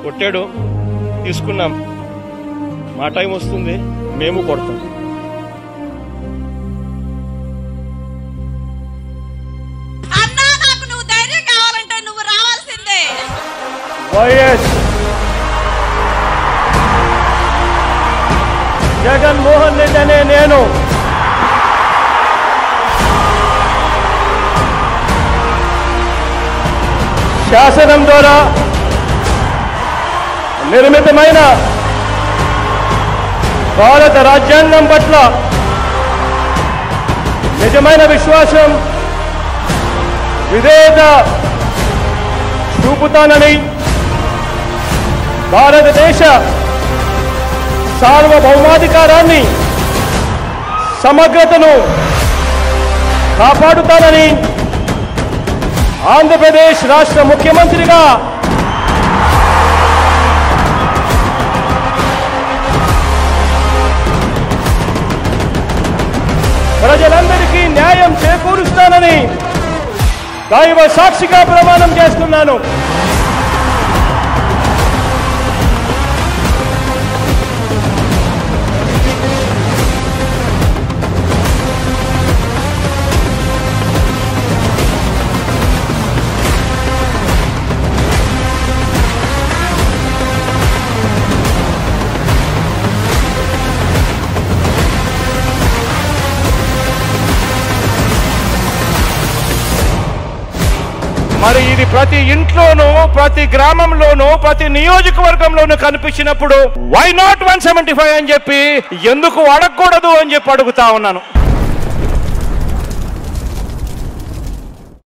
కొట్టాడు తీసుకున్నాం మా టైం వస్తుంది మేము కొడతాం అన్నా నాకు నువ్వు ధైర్యం కావాలంటే నువ్వు రావాల్సిందే వైఎస్ జగన్మోహన్ రెడ్డి అనే నేను శాసనం ద్వారా నిర్మితమైన భారత రాజ్యాంగం పట్ల నిజమైన విశ్వాసం విధేయత చూపుతానని భారతదేశ సార్వభౌమాధికారాన్ని సమగ్రతను కాపాడుతానని ఆంధ్రప్రదేశ్ రాష్ట్ర ముఖ్యమంత్రిగా ప్రజలందరికీ న్యాయం చేకూరుస్తానని దైవ సాక్షిగా ప్రమాణం చేస్తున్నాను మరి ఇది ప్రతి ఇంట్లోనూ ప్రతి గ్రామంలోనూ ప్రతి నియోజకవర్గంలోనూ కనిపించినప్పుడు why not one seventy five అని చెప్పి ఎందుకు అడగకూడదు అని చెప్పి అడుగుతా ఉన్నాను